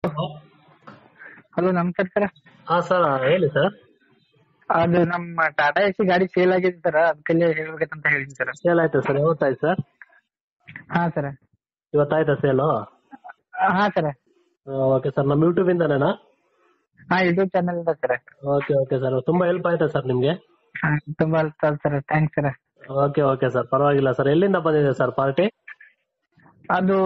hello ನಮಸ್ಕಾರ sir ಹಾ sir ಹೇಳಿ ಸರ್ ಅದು ನಮ್ಮ ಟಾಟಾ ಎಸಿ ಗಾಡಿ ಸೇಲ್ ಆಗಿದೆ ಸರ್ ಅದಕ್ಕಲ್ಲೇ ಹೇಳ್ಬೇಕಂತ ಹೇಳಿದ್ದೀನಿ ಸರ್ ಸೇಲ್ ಆಯ್ತಾ ಸರ್ ಯಾವತ್ತಾಯ್ತು ಸರ್ ಹಾ ಸರ್ ಇವತ್ತಾಯ್ತಾ ಸೇಲು ಹಾ ಸರ್ ಓಕೆ ಸರ್ ನಮ್ಮ ಯೂಟ್ಯೂಬ್ ಇಂದನೇನಾ ಹಾ ಯೂಟ್ಯೂಬ್ ಚಾನಲ್ ಇಂದ ಸರ್ ಓಕೆ ಓಕೆ ಸರ್ ತುಂಬಾ ಹೆಲ್ಪ್ ಆಯ್ತಾ ಸರ್ ನಿಮ್ಗೆ ಹಾ ತುಂಬಾ sir thanks sir okay okay sir ಪರವಾಗಿಲ್ಲ ಸರ್ ಎಲ್ಲಿಂದ ಬಂದಿದೆ ಸರ್ ಪಾರ್ಟಿ ಅದು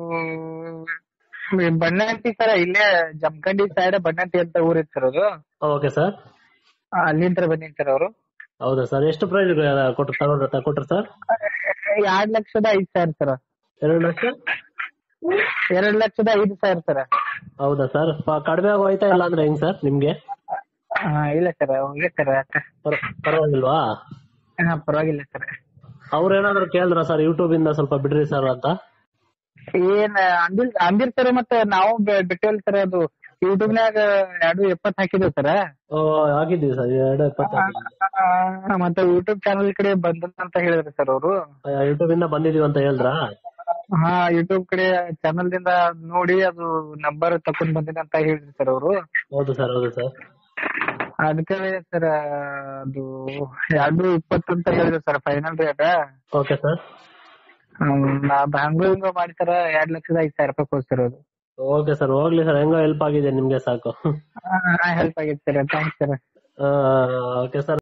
ಬಣ್ಣಂಟಿ ಸರ್ ಇಲ್ಲೇ ಜಮಖಂಡಿ ಸೈಡ್ ಬಣ್ಣಂಟಿ ಅಂತ ಊರಿತ್ತು ಸರ್ ಅದು ಓಕೆ ಸರ್ ಅಲ್ಲಿಂದ ಬಂದಿನಿ ಸರ್ ಅವರು ಹೌದಾ ಸರ್ ಎಷ್ಟು ಪ್ರೈಸ್ ಕೊಟ್ಟು ತಗೊಂಡ್ರ ಕೊಟ್ರು ಸರ್ ಎರಡ್ ಲಕ್ಷದ ಐದು ಸಾವಿರ ಸರ್ ಎರಡು ಲಕ್ಷ ಎರಡ್ ಲಕ್ಷದ ಐದು ಸಾವಿರ ಸರ್ ಹೌದಾ ಸರ್ ಕಡಿಮೆ ಆಗೋಯ್ತಾ ಇಲ್ಲ ಅಂದ್ರೆ ಹೆಂಗ್ ಸರ್ ನಿಮ್ಗೆ ಹಾ ಇಲ್ಲ ಸರ್ ಹೋಗಿ ಸರ್ ಪರ- ಪರವಾಗಿಲ್ವಾ ಹಾ ಪರವಾಗಿಲ್ಲ ಸರ್ ಅವ್ರೇನಾದ್ರು ಕೇಳಿದ್ರ ಸರ್ ಯೂಟ್ಯೂಬ್ ಇಂದ ಸ್ವಲ್ಪ ಬಿಡ್ರಿ ಸರ್ ಅಂತ ಏನ್ ಅಂದಿಲ್ ಅಂದಿರ್ ಸರ್ ಮತ್ತ ನಾವು ಬಿಟ್ಟಿವಲ್ ಸರ್ ಅದು ಯೂಟ್ಯೂಬ್ ನಾಗ ಎರಡು ಎಪ್ಪತ್ ಹಾಕಿದೇವ್ ಸರ್ ಓ ಹಾಕಿದ್ದೀವಿ ಸರ್ ಎರಡು ಎಪ್ಪತ್ತು ಮತ್ತೆ ಯೂಟ್ಯೂಬ್ ಚಾನಲ್ ಕಡೆ ಬಂದ ಅಂತ ಹೇಳಿದ್ರು ಸರ್ ಅವರು ಯೂಟ್ಯೂಬ್ ಇಂದ ಬಂದಿದೀವಿ ಅಂತ ಹೇಳಿದ್ರಾ ಹಾ ಯೂಟ್ಯೂಬ್ ಕಡೆ ಚಾನಲ್ ದಿಂದ ನೋಡಿ ಅದು ನಂಬರ್ ತಕೊಂಡ್ ಬಂದಿನ ಅಂತ ಹೇಳಿದ್ರು ಸರ್ ಅವರು ಹೌದು ಸರ್ ಹೌದು ಸರ್ ಅದಕ್ಕೆ ಸರ್ ಅದು ಎರಡು ಇಪ್ಪತ್ತು ಅಂತ ಹೇಳಿದ್ರು sir final rate okay sir ನಾ ಬ್ಯಾಂಗ್ಳೂರಿಂದ ಮಾಡಿ ಸರ್ ಎರಡ್ ಲಕ್ಷದ ಐದು ಸಾವಿರ ರೂಪಾಯಿ ಕೊಡ್ತಿರೋದು ಅದು ಓಕೆ ಸರ್ ಹೋಗ್ಲಿ ಸರ್ ಹೆಂಗೋ ಹೆಲ್ಪ್ ಆಗಿದೆ ನಿಮ್ಗೆ ಸಾಕು ಹೆಲ್ಪ್ ಆಗೈತೆ sir thanks sir okay sir